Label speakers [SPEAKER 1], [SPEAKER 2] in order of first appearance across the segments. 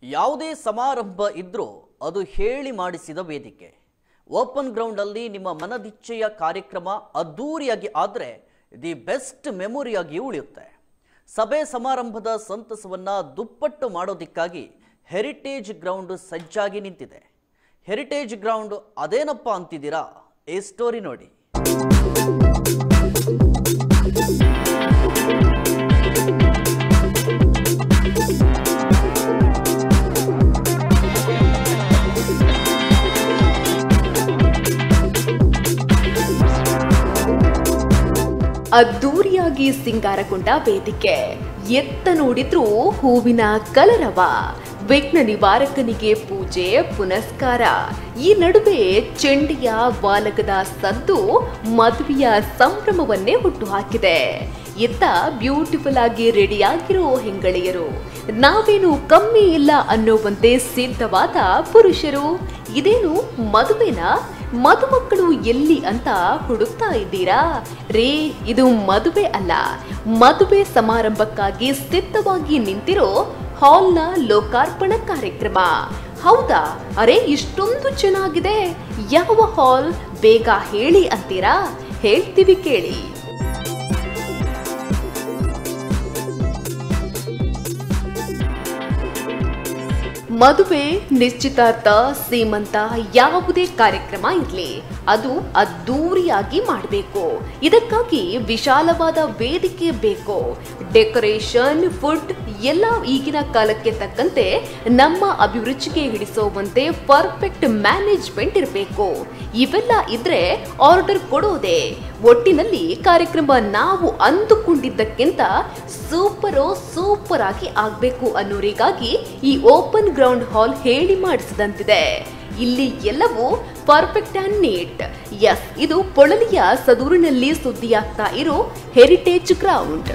[SPEAKER 1] ಯಾವುದೇ ಸಮಾರಂಭ ಇದ್ರೂ ಅದು ಹೇಳಿ ಮಾಡಿಸಿದ ವೇದಿಕೆ ಓಪನ್ ಗ್ರೌಂಡಲ್ಲಿ ನಿಮ್ಮ ಮನದಿಚ್ಛೆಯ ಕಾರ್ಯಕ್ರಮ ಅದ್ದೂರಿಯಾಗಿ ಆದರೆ ದಿ ಬೆಸ್ಟ್ ಮೆಮೊರಿಯಾಗಿ ಉಳಿಯುತ್ತೆ ಸಭೆ ಸಮಾರಂಭದ ಸಂತಸವನ್ನ ದುಪ್ಪಟ್ಟು ಮಾಡೋದಿಕ್ಕಾಗಿ ಹೆರಿಟೇಜ್ ಗ್ರೌಂಡ್ ಸಜ್ಜಾಗಿ ನಿಂತಿದೆ ಹೆರಿಟೇಜ್ ಗ್ರೌಂಡ್ ಅದೇನಪ್ಪ ಅಂತಿದ್ದೀರಾ ಈ ಸ್ಟೋರಿ ನೋಡಿ
[SPEAKER 2] ಅದ್ದೂರಿಯಾಗಿ ಸಿಂಗಾರಗೊಂಡ ವೇದಿಕೆ ಎತ್ತ ನೋಡಿದ್ರೂ ಹೂವಿನ ಕಲರವ ವಿಘ್ನ ನಿವಾರಕನಿಗೆ ಪೂಜೆ ಪುನಸ್ಕಾರ ಈ ನಡುವೆ ಚೆಂಡಿಯ ವಾಲಕದ ಸದ್ದು ಮದುವೆಯ ಸಂಭ್ರಮವನ್ನೇ ಹುಟ್ಟುಹಾಕಿದೆ ಇತ್ತ ಬ್ಯೂಟಿಫುಲ್ ಆಗಿ ರೆಡಿಯಾಗಿರೋ ಹೆಂಗಳೆಯರು ನಾವೇನು ಕಮ್ಮಿ ಇಲ್ಲ ಅನ್ನೋವಂತೆ ಸಿದ್ಧವಾದ ಪುರುಷರು ಇದೇನು ಮದುವೆನಾ ಮದುಮಕ್ಕಳು ಎಲ್ಲಿ ಅಂತ ಹುಡುಕ್ತಾ ಇದ್ದೀರಾ ರೇ ಇದು ಮದುವೆ ಅಲ್ಲ ಮದುವೆ ಸಮಾರಂಭಕ್ಕಾಗಿ ಸಿದ್ಧವಾಗಿ ನಿಂತಿರೋ ಹಾಲ್ನ ಲೋಕಾರ್ಪಣಾ ಕಾರ್ಯಕ್ರಮ ಹೌದಾ ಅರೆ ಇಷ್ಟೊಂದು ಚೆನ್ನಾಗಿದೆ ಯಾವ ಹಾಲ್ ಬೇಗ ಹೇಳಿ ಅಂತೀರಾ ಹೇಳ್ತೀವಿ ಕೇಳಿ ಮದುವೆ ನಿಶ್ಚಿತಾರ್ಥ ಸೀಮಂತ ಯಾವುದೇ ಕಾರ್ಯಕ್ರಮ ಇರಲಿ ಅದು ಅದ್ದೂರಿಯಾಗಿ ಮಾಡಬೇಕು ಇದಕ್ಕಾಗಿ ವಿಶಾಲವಾದ ವೇದಿಕೆ ಬೇಕು ಡೆಕೋರೇಷನ್ ಫುಡ್ ಎಲ್ಲ ಈಗಿನ ಕಾಲಕ್ಕೆ ತಕ್ಕಂತೆ ನಮ್ಮ ಅಭಿರುಚಿಗೆ ಹಿಡಿಸೋವಂತೆ ಪರ್ಫೆಕ್ಟ್ ಮ್ಯಾನೇಜ್ಮೆಂಟ್ ಇರಬೇಕು ಇವೆಲ್ಲ ಇದ್ರೆ ಆರ್ಡರ್ ಕೊಡೋದೆ ಒಟ್ಟಿನಲ್ಲಿ ಕಾರ್ಯಕ್ರಮ ನಾವು ಅಂದುಕೊಂಡಿದ್ದಕ್ಕಿಂತ ಸೂಪರೋ ಸೂಪರ್ ಆಗಿ ಆಗ್ಬೇಕು ಅನ್ನೋರಿಗಾಗಿ ಈ ಓಪನ್ ಗ್ರೌಂಡ್ ಹಾಲ್ ಹೇಳಿ ಮಾಡಿಸಿದಂತಿದೆ ಇಲ್ಲಿ ಎಲ್ಲವೂ ಪರ್ಫೆಕ್ಟ್ ಅಂಡ್ ನೀಟ್ ಎಸ್ ಇದು ಪೊಳಲಿಯ ಸದೂರಿನಲ್ಲಿ ಸುದ್ದಿಯಾಗ್ತಾ ಇರೋ ಹೆರಿಟೇಜ್ ಗ್ರೌಂಡ್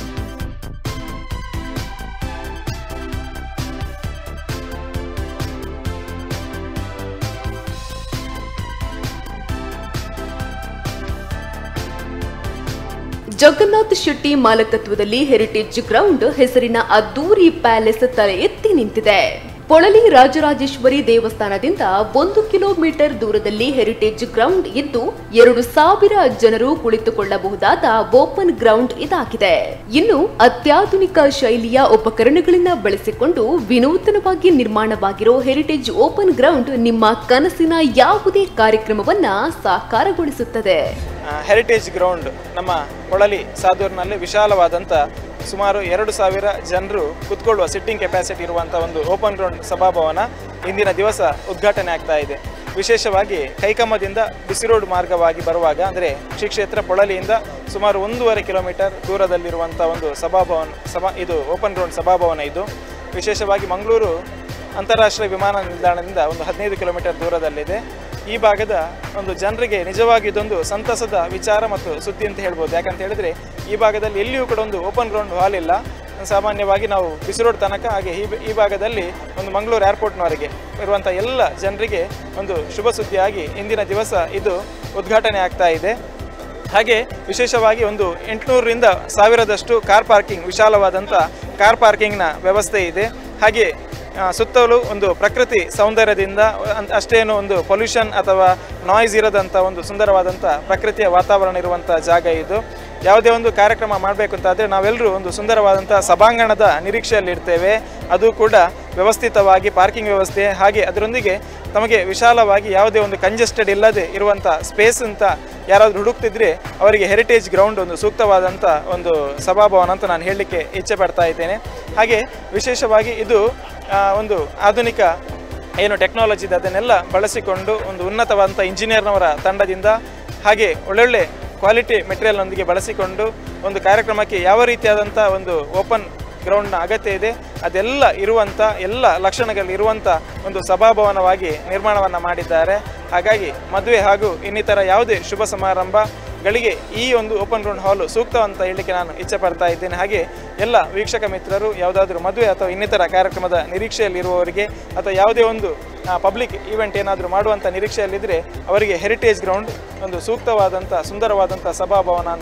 [SPEAKER 2] ಜಗನ್ನಾಥ್ ಶೆಟ್ಟಿ ಮಾಲಕತ್ವದಲ್ಲಿ ಹೆರಿಟೇಜ್ ಗ್ರೌಂಡ್ ಹೆಸರಿನ ಅದ್ದೂರಿ ಪ್ಯಾಲೇಸ್ ತಲೆ ಎತ್ತಿ ನಿಂತಿದೆ ಪೊಳಲಿ ರಾಜರಾಜೇಶ್ವರಿ ದೇವಸ್ಥಾನದಿಂದ ಒಂದು ಕಿಲೋಮೀಟರ್ ದೂರದಲ್ಲಿ ಹೆರಿಟೇಜ್ ಗ್ರೌಂಡ್ ಇದ್ದು ಎರಡು ಸಾವಿರ ಜನರು ಕುಳಿತುಕೊಳ್ಳಬಹುದಾದ ಓಪನ್ ಗ್ರೌಂಡ್ ಇದಾಗಿದೆ ಇನ್ನು ಅತ್ಯಾಧುನಿಕ ಶೈಲಿಯ ಉಪಕರಣಗಳನ್ನ ಬಳಸಿಕೊಂಡು ವಿನೂತನವಾಗಿ ನಿರ್ಮಾಣವಾಗಿರೋ ಹೆರಿಟೇಜ್ ಓಪನ್ ಗ್ರೌಂಡ್ ನಿಮ್ಮ ಕನಸಿನ ಯಾವುದೇ ಕಾರ್ಯಕ್ರಮವನ್ನ ಸಾಕಾರಗೊಳಿಸುತ್ತದೆ
[SPEAKER 3] ಹೆರಿಟೇಜ್ ಗ್ರೌಂಡ್ ನಮ್ಮ ಕೊಳಲಿ ಸಾದೂರಿನಲ್ಲಿ ವಿಶಾಲವಾದಂಥ ಸುಮಾರು ಎರಡು ಸಾವಿರ ಜನರು ಕುತ್ಕೊಳ್ಳುವ ಸಿಟ್ಟಿಂಗ್ ಕೆಪಾಸಿಟಿ ಇರುವಂಥ ಒಂದು ಓಪನ್ ಗ್ರೌಂಡ್ ಸಭಾಭವನ ಇಂದಿನ ದಿವಸ ಉದ್ಘಾಟನೆ ಆಗ್ತಾ ಇದೆ ವಿಶೇಷವಾಗಿ ಕೈಕಮ್ಮದಿಂದ ಬಿಸಿ ರೋಡ್ ಮಾರ್ಗವಾಗಿ ಬರುವಾಗ ಅಂದರೆ ಶ್ರೀ ಕ್ಷೇತ್ರ ಪೊಳಲಿಯಿಂದ ಸುಮಾರು ಒಂದೂವರೆ ಕಿಲೋಮೀಟರ್ ದೂರದಲ್ಲಿರುವಂಥ ಒಂದು ಸಭಾಭವನ ಸಭಾ ಇದು ಓಪನ್ ಗ್ರೌಂಡ್ ಸಭಾಭವನ ಇದು ವಿಶೇಷವಾಗಿ ಮಂಗಳೂರು ಅಂತಾರಾಷ್ಟ್ರೀಯ ವಿಮಾನ ನಿಲ್ದಾಣದಿಂದ ಒಂದು ಹದಿನೈದು ಕಿಲೋಮೀಟರ್ ದೂರದಲ್ಲಿದೆ ಈ ಭಾಗದ ಒಂದು ಜನರಿಗೆ ನಿಜವಾಗಿ ಇದೊಂದು ಸಂತಸದ ವಿಚಾರ ಮತ್ತು ಸುದ್ದಿ ಅಂತ ಹೇಳ್ಬೋದು ಯಾಕಂತ ಹೇಳಿದ್ರೆ ಈ ಭಾಗದಲ್ಲಿ ಎಲ್ಲಿಯೂ ಕೂಡ ಒಂದು ಓಪನ್ ಗ್ರೌಂಡ್ ಹಾಲ್ ಇಲ್ಲ ಸಾಮಾನ್ಯವಾಗಿ ನಾವು ಬಿಸಿ ರೋಡ್ ತನಕ ಹಾಗೆ ಈ ಈ ಭಾಗದಲ್ಲಿ ಒಂದು ಮಂಗಳೂರು ಏರ್ಪೋರ್ಟ್ನವರೆಗೆ ಇರುವಂಥ ಎಲ್ಲ ಜನರಿಗೆ ಒಂದು ಶುಭ ಸುದ್ದಿಯಾಗಿ ಇಂದಿನ ದಿವಸ ಇದು ಉದ್ಘಾಟನೆ ಆಗ್ತಾ ಇದೆ ಹಾಗೆ ವಿಶೇಷವಾಗಿ ಒಂದು ಎಂಟುನೂರರಿಂದ ಸಾವಿರದಷ್ಟು ಕಾರ್ ಪಾರ್ಕಿಂಗ್ ವಿಶಾಲವಾದಂಥ ಕಾರ್ ಪಾರ್ಕಿಂಗ್ನ ವ್ಯವಸ್ಥೆ ಇದೆ ಹಾಗೆ ಆ, ಸುತ್ತಲೂ ಒಂದು ಪ್ರಕೃತಿ ಸೌಂದರ್ಯದಿಂದ ಅನ್- ಅಷ್ಟೇನು ಒಂದು ಪೊಲ್ಯೂಷನ್ ಅಥವಾ ನಾಯ್ಸ್ ಇರದಂಥ ಒಂದು ಸುಂದರವಾದಂಥ ಪ್ರಕೃತಿಯ ವಾತಾವರಣ ಇರುವಂಥ ಜಾಗ ಇದು ಯಾವುದೇ ಒಂದು ಕಾರ್ಯಕ್ರಮ ಮಾಡಬೇಕು ಅಂತಾದರೆ ನಾವೆಲ್ಲರೂ ಒಂದು ಸುಂದರವಾದಂಥ ಸಭಾಂಗಣದ ನಿರೀಕ್ಷೆಯಲ್ಲಿರ್ತೇವೆ ಅದು ಕೂಡ ವ್ಯವಸ್ಥಿತವಾಗಿ ಪಾರ್ಕಿಂಗ್ ವ್ಯವಸ್ಥೆ ಹಾಗೆ ಅದರೊಂದಿಗೆ ತಮಗೆ ವಿಶಾಲವಾಗಿ ಯಾವುದೇ ಒಂದು ಕಂಜೆಸ್ಟೆಡ್ ಇಲ್ಲದೆ ಇರುವಂಥ ಸ್ಪೇಸ್ ಅಂತ ಯಾರಾದರೂ ಹುಡುಕ್ತಿದ್ರೆ ಅವರಿಗೆ ಹೆರಿಟೇಜ್ ಗ್ರೌಂಡ್ ಒಂದು ಸೂಕ್ತವಾದಂಥ ಒಂದು ಸಭಾಭವನ ಅಂತ ನಾನು ಹೇಳಲಿಕ್ಕೆ ಇಚ್ಛೆ ಪಡ್ತಾ ಇದ್ದೇನೆ ಹಾಗೆ ವಿಶೇಷವಾಗಿ ಇದು ಆ, ಒಂದು ಆಧುನಿಕ ಏನು ಟೆಕ್ನಾಲಜಿ ಇದೆ ಅದನ್ನೆಲ್ಲ ಬಳಸಿಕೊಂಡು ಒಂದು ಉನ್ನತವಾದಂಥ ಇಂಜಿನಿಯರ್ನವರ ತಂಡದಿಂದ ಹಾಗೆ ಒಳ್ಳೊಳ್ಳೆ ಕ್ವಾಲಿಟಿ ಮೆಟೀರಿಯಲ್ನೊಂದಿಗೆ ಬಳಸಿಕೊಂಡು ಒಂದು ಕಾರ್ಯಕ್ರಮಕ್ಕೆ ಯಾವ ರೀತಿಯಾದಂಥ ಒಂದು ಓಪನ್ ಗ್ರೌಂಡ್ನ ಅಗತ್ಯ ಇದೆ ಅದೆಲ್ಲ ಇರುವಂಥ ಎಲ್ಲ ಲಕ್ಷಣಗಳು ಇರುವಂಥ ಒಂದು ಸಭಾಭವನವಾಗಿ ನಿರ್ಮಾಣವನ್ನು ಮಾಡಿದ್ದಾರೆ ಹಾಗಾಗಿ ಮದುವೆ ಹಾಗೂ ಇನ್ನಿತರ ಯಾವುದೇ ಶುಭ ಸಮಾರಂಭಗಳಿಗೆ ಈ ಒಂದು ಓಪನ್ ಗ್ರೌಂಡ್ ಹಾಲು ಸೂಕ್ತ ಅಂತ ಹೇಳಲಿಕ್ಕೆ ನಾನು ಇಚ್ಛೆ ಪಡ್ತಾ ಇದ್ದೇನೆ ಹಾಗೆ ಎಲ್ಲ ವೀಕ್ಷಕ ಮಿತ್ರರು ಯಾವುದಾದ್ರೂ ಮದುವೆ ಅಥವಾ ಇನ್ನಿತರ ಕಾರ್ಯಕ್ರಮದ ನಿರೀಕ್ಷೆಯಲ್ಲಿರುವವರಿಗೆ ಅಥವಾ ಯಾವುದೇ ಒಂದು ಪಬ್ಲಿಕ್ ಈವೆಂಟ್ ಏನಾದರೂ ಮಾಡುವಂಥ ನಿರೀಕ್ಷೆಯಲ್ಲಿದ್ದರೆ ಅವರಿಗೆ ಹೆರಿಟೇಜ್ ಗ್ರೌಂಡ್ ಒಂದು ಸೂಕ್ತವಾದಂಥ ಸುಂದರವಾದಂಥ ಸಭಾಭವನ ಅಂತ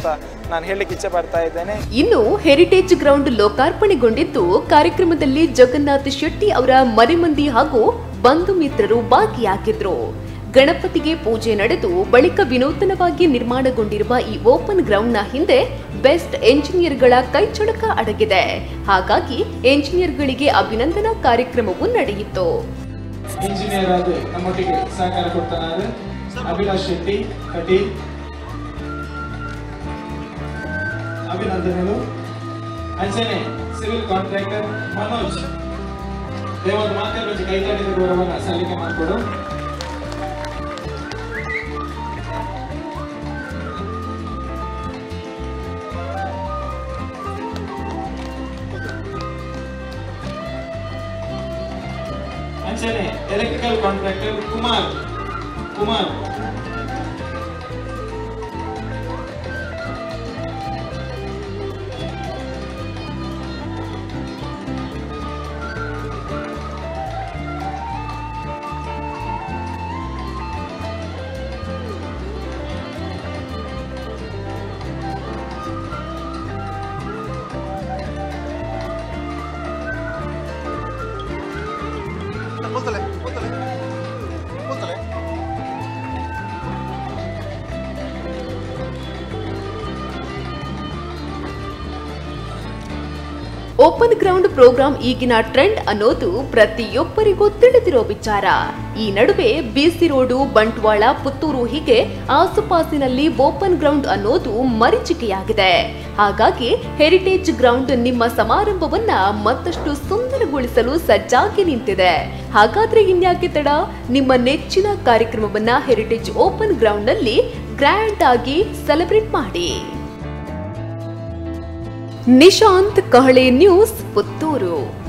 [SPEAKER 3] ನಾನು ಹೇಳಲಿಕ್ಕೆ ಇಚ್ಛೆ ಪಡ್ತಾ ಇದ್ದೇನೆ
[SPEAKER 2] ಇನ್ನು ಹೆರಿಟೇಜ್ ಗ್ರೌಂಡ್ ಲೋಕಾರ್ಪಣೆಗೊಂಡಿದ್ದು ಕಾರ್ಯಕ್ರಮದಲ್ಲಿ ಜಗನ್ನಾಥ್ ಶೆಟ್ಟಿ ಅವರ ಮನೆ ಮಂದಿ ಹಾಗೂ ಬಂಧು ಮಿತ್ರರು ಭಾಗಿಯಾಗಿದ್ರು ಗಣಪತಿಗೆ ಪೂಜೆ ನಡೆದು ಬಳಿಕ ವಿನೂತನವಾಗಿ ನಿರ್ಮಾಣಗೊಂಡಿರುವ ಈ ಓಪನ್ ಗ್ರೌಂಡ್ನ ಹಿಂದೆ ಬೆಸ್ಟ್ ಎಂಜಿನಿಯರ್ಗಳ ಕೈಚಳಕ ಅಡಗಿದೆ ಹಾಗಾಗಿ ಎಂಜಿನಿಯರ್ಗಳಿಗೆ ಅಭಿನಂದನಾ ಕಾರ್ಯಕ್ರಮವು ನಡೆಯಿತು
[SPEAKER 3] ಇಂಜಿನಿಯರ್ ಆದ ನಮ್ಮೊಟ್ಟಿಗೆ ಸಹಕಾರ ಕೊಡ್ತಾನಾದ್ರೆ ಅಭಿಲಾಷ್ ಶೆಟ್ಟಿ ಕಟಿ ಅಭಿನಂದನೆಗಳು ಅಂಚನೆ ಸಿವಿಲ್ ಕಾಂಟ್ರಾಕ್ಟರ್ ಮನೋಜ್ ದೇವರ ಮಾತೆ ಬಗ್ಗೆ ಕೈಗಾರಿಕೆ ಗೌರವನ ಸಲ್ಲಿಕೆ ಮಾಡಿಕೊಡು ಅಂಚನೆ ಎಲೆಕ್ಟ್ರಿಕಲ್ ಕಾಂಟ್ರಾಕ್ಟರ್ ಕುಮಾರ್ ಕುಮಾರ್
[SPEAKER 4] ಕೂತಲೆ ಕೂತಲೆ ಕೂತಲೆ
[SPEAKER 2] ಓಪನ್ ಗ್ರೌಂಡ್ ಪ್ರೋಗ್ರಾಂ ಈಗಿನ ಟ್ರೆಂಡ್ ಅನ್ನೋದು ಪ್ರತಿಯೊಬ್ಬರಿಗೂ ತಿಳಿದಿರೋ ವಿಚಾರ ಈ ನಡುವೆ ಬಿಸಿ ರೋಡು ಬಂಟ್ವಾಳ ಪುತ್ತೂರು ಹೀಗೆ ಆಸುಪಾಸಿನಲ್ಲಿ ಓಪನ್ ಗ್ರೌಂಡ್ ಅನ್ನೋದು ಮರೀಚಿಕೆಯಾಗಿದೆ ಹಾಗಾಗಿ ಹೆರಿಟೇಜ್ ಗ್ರೌಂಡ್ ನಿಮ್ಮ ಸಮಾರಂಭವನ್ನ ಮತ್ತಷ್ಟು ಸುಂದರಗೊಳಿಸಲು ಸಜ್ಜಾಗಿ ನಿಂತಿದೆ ಹಾಗಾದ್ರೆ ಇನ್ಯಾಕೆ ತಡ ನಿಮ್ಮ ನೆಚ್ಚಿನ ಕಾರ್ಯಕ್ರಮವನ್ನ ಹೆರಿಟೇಜ್ ಓಪನ್ ಗ್ರೌಂಡ್ ನಲ್ಲಿ ಗ್ರ್ಯಾಂಡ್ ಆಗಿ ಸೆಲೆಬ್ರೇಟ್ ಮಾಡಿ ನಿಶಾಂತ್ ಕಹಳೆ ನ್ಯೂಸ್ ಪುತ್ತೂರು